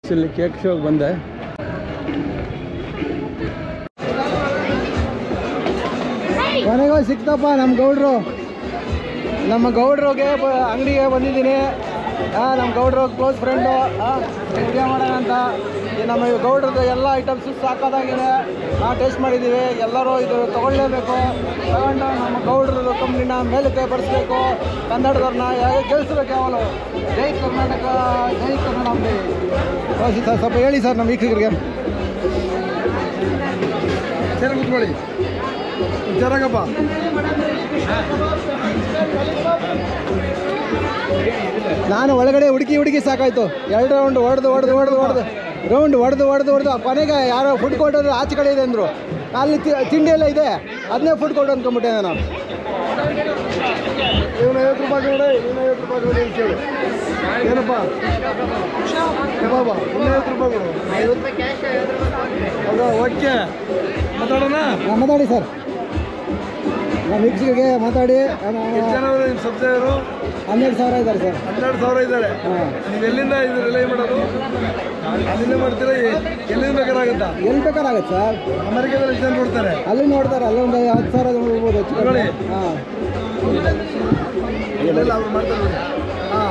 ಇಲ್ಲಿ ಕೇಕ್ ಶೋಗೆ ಬಂದೆ ಕೊನೆಗೂ ಸಿಕ್ತಪ್ಪ ನಮ್ಮ ಗೌಡ್ರು ನಮ್ಮ ಗೌಡ್ರಿಗೆ ಬ- ಅಂಗಡಿಗೆ ಬಂದಿದ್ದೀನಿ ನಮ್ಮ ಗೌಡ್ರು ಕ್ಲೋಸ್ ಫ್ರೆಂಡು ವಿಡಿಯೋ ಮಾಡೋಣ ಅಂತ ಈ ನಮ್ಮ ಗೌಡ್ರದ್ದು ಎಲ್ಲ ಐಟಮ್ಸು ಸಾಕಾದಾಗಿದೆ ನಾವು ಟೇಸ್ಟ್ ಮಾಡಿದ್ದೀವಿ ಎಲ್ಲರೂ ಇದು ತೊಗೊಳ್ಳೇಬೇಕು ತಗೊಂಡು ನಮ್ಮ ಗೌಡ್ರದ್ದು ಕಂಪ್ನಿನ ಮೇಲಕ್ಕೆ ಬರೆಸ್ಬೇಕು ಕನ್ನಡದವ್ರನ್ನ ಹೇಗೆ ಗೆಲ್ಲಿಸ್ಬೇಕು ಯಾವಲು ಜೈ ಕರ್ನಾಟಕ ಜೈ ಕನ್ನಡ ಅಂಬಿ ಹೌದು ಸರ್ ಸ್ವಲ್ಪ ಹೇಳಿ ಸರ್ ನಮ್ಮ ವೀಕ್ಷಕರಿಗೆ ಸರಿ ಕೂತ್ಕೊಳ್ಳಿ ಚೆನ್ನಾಗಪ್ಪ ನಾನು ಒಳಗಡೆ ಹುಡುಕಿ ಹುಡುಕಿ ಸಾಕಾಯ್ತು ಎರಡು ರೌಂಡ್ ಹೊಡೆದು ಹೊಡೆದು ಹೊಡೆದು ಹೊಡೆದು ರೌಂಡ್ ಹೊಡೆದು ಹೊಡೆದು ಹೊಡೆದು ಕೊನೆಗೆ ಯಾರೋ ಫುಡ್ ಕೊಟ್ಟರು ಆಚೆ ಕಡೆ ಇದೆ ಅಂದರು ಅಲ್ಲಿ ತಿ- ತಿಂಡಿ ಎಲ್ಲ ಇದೆ ಅದನ್ನೇ ಫುಡ್ ಕೊಟ್ಟು ಅಂದ್ಕೊಂಬಿಟ್ಟೆ ನಾನು ಇವನು ಐವತ್ತು ರೂಪಾಯಿ ಕೊಡಿ ಇವನು ಐವತ್ತು ರೂಪಾಯಿ ಕೊಡಿ ಅಂತ ಕೇಳಿ ಏನಪ್ಪ ಕಬಾಬ ಇನ್ನು ಐವತ್ತು ರೂಪಾಯಿ ಕೊಡು ಹೌದಾ ಓಕೆ ಮಾತಾಡೋಣ ಮಾತಾಡಿ ಸರ್ ನಮ್ಮ ವೀಕ್ಷಕರಿಗೆ ಮಾತಾಡಿ ಸಬ್ಸ್ಕ್ರೈಬರು ಹನ್ನೆರಡು ಸಾವಿರ ಇದ್ದಾರೆ ಸರ್ ಹನ್ನೆರಡು ಸಾವಿರ ಇದ್ದಾರೆ ಹಾಂ ನೀವು ಎಲ್ಲಿಂದ ಇದು ರಿಲೈ ಮಾಡೋದು ಅಲ್ಲಿಂದ ಮಾಡ್ತೀರಾ ಎ- ಎಲ್ಲಿಂದ ಬೇಕಾಗುತ್ತಾ ಎಲ್ಲಿ ಬೇಕಾಗುತ್ತೆ ಸರ್ ಅಮೆರಿಕದಲ್ಲಿ ಎಷ್ಟು ಜನ ನೋಡ್ತಾರೆ ಅಲ್ಲಿ ನೋಡ್ತಾರೆ ಅಲ್ಲೊಂದು ಹತ್ತು ಸಾವಿರ ಜನ ಹೋಗ್ಬೋದು ಹೆಚ್ಚು ಕಡಿಮೆ. ನೋಡಿ. ಹಾಂ ಇಲ್ಲೆಲ್ಲ ಅವ್ರು ಮಾಡ್ತಾರೆ ನೋಡಿ. ಹಾಂ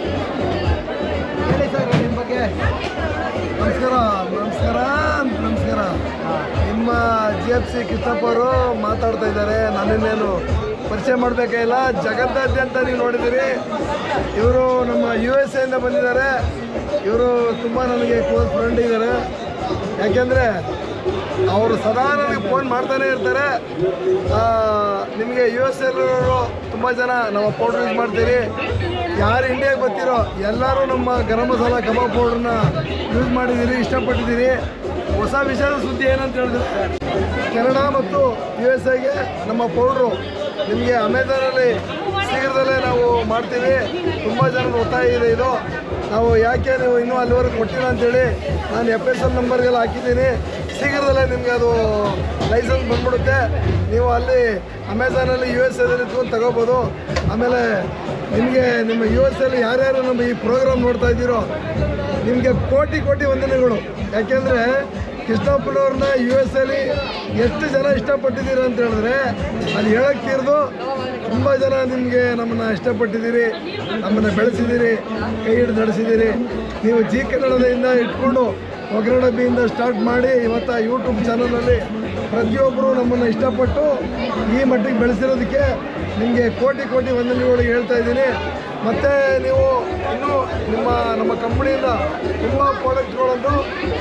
ಹೇಳಿ ಸರ್ ನಿಮ್ಮ ಬಗ್ಗೆ ನಮಸ್ಕಾರ ನಮಸ್ಕಾರ ನಮಸ್ಕಾರ ನಿಮ್ಮ ಜಿ ಎಫ್ ಸಿ ಕಿತ್ತಪ್ಪ ಅವರು ಮಾತಾಡ್ತಾ ಇದ್ದಾರೆ ನನ್ನನ್ನೇನು ಪರಿಚಯ ಮಾಡಬೇಕೇ ಇಲ್ಲ ಜಗತ್ತಾದ್ಯಂತ ನೀವು ನೋಡಿದ್ದೀರಿ ಇವರು ನಮ್ಮ ಯು ಎಸ್ ಎಯಿಂದ ಬಂದಿದ್ದಾರೆ ಇವರು ತುಂಬ ನನಗೆ ಕ್ಲೋಸ್ ಫ್ರೆಂಡ್ ಇದ್ದಾರೆ ಯಾಕೆಂದರೆ ಅವರು ಸದಾ ನನಗೆ ಫೋನ್ ಮಾಡ್ತಾನೆ ಇರ್ತಾರೆ ಆ, ನಿಮಗೆ ಯು ಎಸ್ ಎಲ್ಲರೂ ತುಂಬ ಜನ ನಮ್ಮ ಪೌಡ್ರ್ ಯೂಸ್ ಮಾಡ್ತೀರಿ ಯಾರು ಇಂಡಿಯಾಗೆ ಬರ್ತೀರೋ ಎಲ್ಲರೂ ನಮ್ಮ ಗರಂ ಮಸಾಲ ಕಬಾಬ್ ಪೌಡ್ರನ್ನ ಯೂಸ್ ಮಾಡಿದ್ದೀರಿ ಇಷ್ಟಪಟ್ಟಿದ್ದೀರಿ ಹೊಸ ವಿಷಯದ ಸುದ್ದಿ ಏನಂತ ಹೇಳಿದ್ರೆ ಕೆನಡಾ ಮತ್ತು ಯು ಎಸ್ ಎಗೆ ನಮ್ಮ ಪೌಡ್ರು ನಿಮಗೆ ಅಮೆಝಾನಲ್ಲಿ ಶೀಘ್ರದಲ್ಲೇ ನಾವು ಮಾಡ್ತೀವಿ ತುಂಬ ಜನದ ಒತ್ತಾಯ ಇದೆ ಇದು ನಾವು ಯಾಕೆ ನೀವು ಇನ್ನೂ ಅಲ್ಲಿವರೆಗೆ ಕೊಟ್ಟಿಲ್ಲ ಅಂತೇಳಿ ನಾನು ಎಫ್ ಎಸ್ ಎಲ್ ನಂಬರ್ಗೆಲ್ಲ ಹಾಕಿದ್ದೀನಿ ಶೀಘ್ರದಲ್ಲೇ ನಿಮಗೆ ಅದು ಲೈಸೆನ್ಸ್ ಬಂದ್ಬಿಡುತ್ತೆ ನೀವು ಅಲ್ಲಿ ಅಮೆಝಾನಲ್ಲಿ ಯು ಎಸ್ ಎದಲ್ಲಿ ಇಟ್ಕೊಂಡು ತಗೋಬೋದು ಆಮೇಲೆ ನಿಮಗೆ ನಿಮ್ಮ ಯು ಎಸ್ ಅಲ್ಲಿ ಯಾರ್ಯಾರು ನಮ್ಮ ಈ ಪ್ರೋಗ್ರಾಮ್ ನೋಡ್ತಾ ಇದ್ದೀರೋ ನಿಮಗೆ ಕೋಟಿ ಕೋಟಿ ವಂದನೆಗಳು ಯಾಕೆಂದರೆ ಕೃಷ್ಣಪ್ಪನವ್ರನ್ನ ಯು ಎಸ್ ಅಲ್ಲಿ ಎಷ್ಟು ಜನ ಇಷ್ಟಪಟ್ಟಿದ್ದೀರ ಅಂತ ಹೇಳಿದ್ರೆ ಅದು ಹೇಳಕ್ಕೆ ತೀರ್ದು ತುಂಬ ಜನ ನಿಮಗೆ ನಮ್ಮನ್ನು ಇಷ್ಟಪಟ್ಟಿದ್ದೀರಿ ನಮ್ಮನ್ನು ಬೆಳೆಸಿದ್ದೀರಿ ಕೈ ಹಿಡಿದು ನಡೆಸಿದ್ದೀರಿ ನೀವು ಜಿ ಕನ್ನಡದಿಂದ ಇಟ್ಕೊಂಡು ಒಗ್ಗರಣೆ ಡಬ್ಬಿಯಿಂದ ಸ್ಟಾರ್ಟ್ ಮಾಡಿ ಇವತ್ತು ಯೂಟ್ಯೂಬ್ ಚಾನಲಲ್ಲಿ ಪ್ರತಿಯೊಬ್ಬರು ನಮ್ಮನ್ನು ಇಷ್ಟಪಟ್ಟು ಈ ಮಟ್ಟಿಗೆ ಬೆಳೆಸಿರೋದಕ್ಕೆ ನಿಮಗೆ ಕೋಟಿ ಕೋಟಿ ವಂದನೆಗಳು ಹೇಳ್ತಾ ಇದ್ದೀನಿ ಮತ್ತು ನೀವು ಇನ್ನೂ ನಿಮ್ಮ ನಮ್ಮ ಕಂಪ್ನಿಯಿಂದ ತುಂಬ ಪ್ರಾಡಕ್ಟ್ಗಳನ್ನು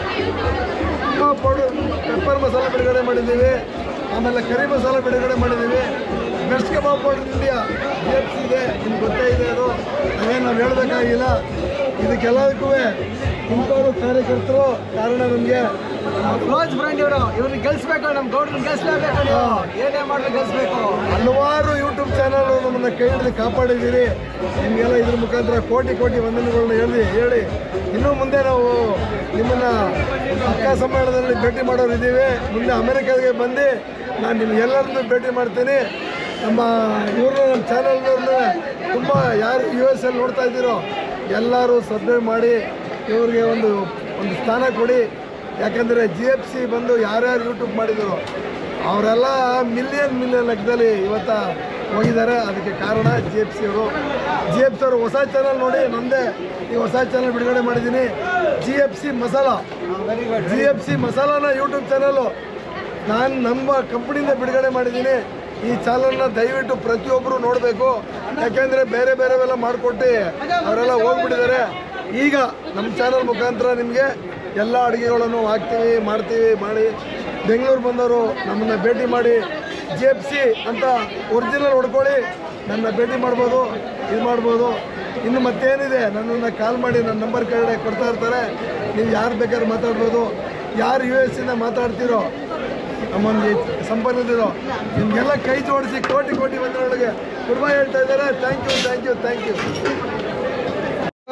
ತುಂಬ ಪೌಡರ್ ಪೆಪ್ಪರ್ ಮಸಾಲ ಬಿಡುಗಡೆ ಮಾಡಿದ್ದೀವಿ ಆಮೇಲೆ ಕರಿ ಮಸಾಲ ಬಿಡುಗಡೆ ಮಾಡಿದ್ದೀವಿ best kebab powder India F ಇದೆ ನಿಮ್ಗೆ ಗೊತ್ತೇ ಇದೆ ಅದು ಅದೇನು ನಾವು ಹೇಳಬೇಕಾಗಿಲ್ಲ ಇದಕ್ಕೆಲ್ಲದಕ್ಕೂ ಇಂಥವರು ಕಾರ್ಯಕರ್ತರು ಕಾರಣ ನಮಗೆ ಕ್ಲೋಸ್ ಫ್ರೆಂಡ್ ಇವರು ಇವ್ರನ್ನ ಗೆಲ್ಸ್ಬೇಕು ನಮ್ಮ ಗೌಡ್ರನ್ನ ಗೆಲ್ಸ್ಲೇಬೇಕು ನೀವು ಏನೇ ಮಾಡಲು ಗೆಲ್ಸ್ಬೇಕು ಹಲವಾರು ಯೂಟ್ಯೂಬ್ ಚಾನಲ್ ನಮ್ಮನ್ನು ಕೈ ಹಿಡಿದು ಕಾಪಾಡಿದ್ದೀರಿ ನಿಮಗೆಲ್ಲ ಇದ್ರ ಮುಖಾಂತರ ಕೋಟಿ ಕೋಟಿ ವಂದನೆಗಳನ್ನ ಹೇಳಿ ಹೇಳಿ ಇನ್ನು ಮುಂದೆ ನಾವು ನಿಮ್ಮನ್ನು ಅಕ್ಕ ಸಮ್ಮೇಳನದಲ್ಲಿ ಭೇಟಿ ಮಾಡೋರು ಇದ್ದೀವಿ ಮುಂದೆ ಅಮೆರಿಕಾಗೆ ಬಂದು ನಾನು ನಿಮ್ಗೆಲ್ಲರನ್ನೂ ಭೇಟಿ ಮಾಡ್ತೀನಿ ನಮ್ಮ ಇವ್ರನ್ನ ನಮ್ಮ ಚಾನಲ್ನವ್ರನ್ನ ತುಂಬ ಯಾರು ಯು ಎಸ್ ಎಲ್ಲಿ ನೋಡ್ತಾ ಇದ್ದೀರೋ ಎಲ್ಲರೂ ಸಬ್ಸ್ಕ್ರೈಬ್ ಮಾಡಿ ಇವ್ರಿಗೆ ಒಂದು ಒಂದು ಸ್ಥಾನ ಕೊಡಿ ಯಾಕಂದರೆ ಜಿ ಎಫ್ ಸಿ ಬಂದು ಯಾರ್ಯಾರು ಯೂಟ್ಯೂಬ್ ಮಾಡಿದ್ರು ಅವರೆಲ್ಲ ಮಿಲಿಯನ್ ಮಿಲಿಯನ್ ಲೆಕ್ಕದಲ್ಲಿ ಇವತ್ತ ಹೋಗಿದ್ದಾರೆ ಅದಕ್ಕೆ ಕಾರಣ ಜಿ ಎಫ್ ಸಿ ಅವರು ಜಿ ಎಫ್ ಸಿ ಅವರು ಹೊಸ ಚಾನಲ್ ನೋಡಿ ನಮ್ಮದೇ ಈ ಹೊಸ ಚಾನಲ್ ಬಿಡುಗಡೆ ಮಾಡಿದ್ದೀನಿ G F C masala very good G F C ಮಸಾಲಾನ ಯೂಟ್ಯೂಬ್ ಚಾನಲು ನಾನು ನಮ್ಮ ಕಂಪ್ನಿಯಿಂದ ಬಿಡುಗಡೆ ಮಾಡಿದ್ದೀನಿ ಈ ಚಾನಲ್ನ ದಯವಿಟ್ಟು ಪ್ರತಿಯೊಬ್ಬರು ನೋಡಬೇಕು ಯಾಕೆಂದರೆ ಬೇರೆ ಬೇರೆವೆಲ್ಲ ಮಾಡಿಕೊಟ್ಟು ಅವರೆಲ್ಲ ಹೋಗ್ಬಿಟ್ಟಿದ್ದಾರೆ ಈಗ ನಮ್ಮ ಚಾನಲ್ ಮುಖಾಂತರ ನಿಮಗೆ ಎಲ್ಲ ಅಡುಗೆಗಳನ್ನು ಹಾಕ್ತೀವಿ ಮಾಡ್ತೀವಿ ಮಾಡಿ ಬೆಂಗಳೂರು ಬಂದವರು ನಮ್ಮನ್ನು ಭೇಟಿ ಮಾಡಿ ಜಿ ಎಫ್ ಸಿ ಅಂತ ಒರಿಜಿನಲ್ ಹೊಡ್ಕೊಳ್ಳಿ ನನ್ನ ಭೇಟಿ ಮಾಡ್ಬೋದು ಇದು ಮಾಡ್ಬೋದು ಇನ್ನು ಮತ್ತೇನಿದೆ ನನ್ನನ್ನು ಕಾಲ್ ಮಾಡಿ ನನ್ನ ನಂಬರ್ ಕೆಳಗಡೆ ಕೊಡ್ತಾ ಇರ್ತಾರೆ ನೀವು ಯಾರು ಬೇಕಾದ್ರೂ ಮಾತಾಡ್ಬೋದು ಯಾರು ಯು ಎಸ್ ಇಂದ ಮಾತಾಡ್ತೀರೋ ನಮ್ಮೊಂದು ಸಂಪರ್ಕದಿರೋ ನಿಮಗೆಲ್ಲ ಕೈ ಜೋಡಿಸಿ ಕೋಟಿ ಕೋಟಿ ಒಂದರೊಳಗೆ ಕುರ್ಬಾ ಹೇಳ್ತಾ ಇದ್ದಾರೆ thank you thank you thank you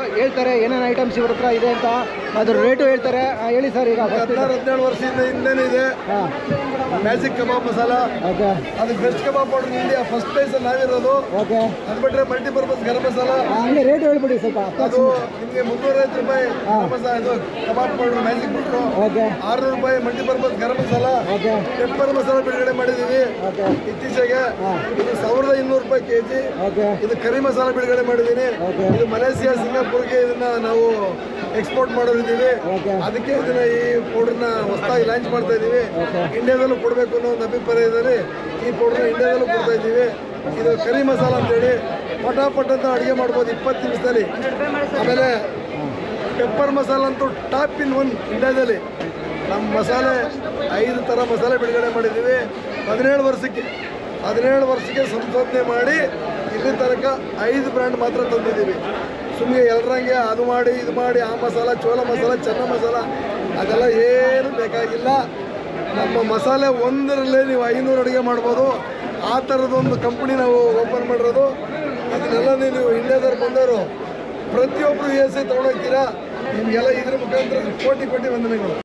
ಹೇಳ್ತಾರೆ ಏನೇನು ಐಟಮ್ಸ್ ಇವ್ರ ಹತ್ರ ಇದೆ ಅಂತ ಅದ್ರ ರೇಟು ಹೇಳ್ತಾರೆ ಆ, ಹೇಳಿ ಸರ್ ಈಗ ಫಸ್ಟ್ ಹದಿನಾರು ಹದಿನೇಳು ವರ್ಷದಿಂದ ಹಿಂದೆನೇ ಇದೆ ಹಾಂ ಮ್ಯಾಜಿಕ್ ಕಬಾಬ್ ಮಸಾಲ ಓಕೆ ಅದು best kebab powder India first prize ನಾವಿರೋದು ಓಕೆ ಅದು ಬಿಟ್ರೆ ಮಲ್ಟಿಪರ್ಪಸ್ ಗರಂ ಮಸಾಲ ಹಂಗೆ ರೇಟ್ ಹೇಳ್ಬಿಡಿ ಸ್ವಲ್ಪ ಅದು ನಿಮಗೆ ಮುನ್ನೂರೈವತ್ತು ರೂಪಾಯಿ ಗರಂ ಮಸಾಲ ಇದು kebab powder magic powder okay ಆರುನೂರು ರೂಪಾಯಿ multipurpose garam masala okay pepper masala ಬಿಡುಗಡೆ ಮಾಡಿದ್ದೀವಿ ಓಕೆ ಇತ್ತೀಚೆಗೆ ಹಾಂ ಇದು ಸಾವಿರದ ಇನ್ನೂರು ರೂಪಾಯಿ ಕೆ ಜಿ ಓಕೆ ಇದು ಕರಿ ಮಸಾಲ ಬಿಡುಗಡೆ ಮಾಡಿದ್ದೀನಿ ಓಕೆ ಇದು ಮಲೇಸಿಯಾ ಸಿಂಗಾಪುರ್ಗೆ ಇದನ್ನ ನಾವು ಎಕ್ಸ್ಪೋರ್ಟ್ ಮಾಡೋರಿದ್ದೀವಿ ಓಕೆ ಅದಕ್ಕೆ ಇದನ್ನ ಈ ಪೌಡರ್ನ ಹೊಸದಾಗಿ ಲಾಂಚ್ ಮಾಡ್ತಾ ಇದ್ದೀವಿ ಓಕೆ ಇಂಡಿಯಾದಲ್ಲೂ ಕೊಡಬೇಕು ಅನ್ನೋ ಒಂದು ಅಭಿಪ್ರಾಯದಲ್ಲಿ ಈ ಪೌಡರ್ನ ಇಂಡಿಯಾದಲ್ಲೂ ಕೊಡ್ತಾ ಇದ್ದೀವಿ ಇದು ಕರಿ ಮಸಾಲ ಅಂತೇಳಿ ಪಟಾಪಟ್ ಅಂತ ಅಡುಗೆ ಮಾಡ್ಬೋದು ಇಪ್ಪತ್ತು ನಿಮಿಷದಲ್ಲಿ ಆಮೇಲೆ ಪೆಪ್ಪರ್ ಮಸಾಲ ಅಂತೂ ಟಾಪ್ ಇನ್ ಒನ್ ಇಂಡಿಯಾದಲ್ಲಿ ನಮ್ಮ ಮಸಾಲೆ ಐದು ಥರ ಮಸಾಲೆ ಬಿಡುಗಡೆ ಮಾಡಿದ್ದೀವಿ ಹದಿನೇಳು ವರ್ಷಕ್ಕೆ ಹದಿನೇಳು ವರ್ಷಕ್ಕೆ ಸಂಶೋಧನೆ ಮಾಡಿ ಇಲ್ಲಿ ತನಕ ಐದು ಬ್ರ್ಯಾಂಡ್ ಮಾತ್ರ ತಂದಿದ್ದೀವಿ ಸುಮ್ಮನೆ ಎಲ್ಲರಂಗೆ ಅದು ಮಾಡಿ ಇದು ಮಾಡಿ ಆ ಮಸಾಲ ಚೋಳ ಮಸಾಲ ಚೆನ್ನ ಮಸಾಲ ಅದೆಲ್ಲ ಏನು ಬೇಕಾಗಿಲ್ಲ ನಮ್ಮ ಮಸಾಲೆ ಒಂದರಲ್ಲೇ ನೀವು ಐನೂರು ಅಡುಗೆ ಮಾಡ್ಬೋದು ಆ ಥರದೊಂದು ಕಂಪ್ನಿ ನಾವು ಓಪನ್ ಮಾಡಿರೋದು ಅದನ್ನೆಲ್ಲ ನೀವು ಇಂಡಿಯಾದವ್ರು ಬಂದವರು ಪ್ರತಿಯೊಬ್ಬರು ಎ ಸಿ ತೊಗೊಂಡೋಗ್ತೀರಾ ನಿಮಗೆಲ್ಲ ಇದ್ರ ಮುಖಾಂತರ ಕೋಟಿ ಕೋಟಿ ವಂದನೆಗಳು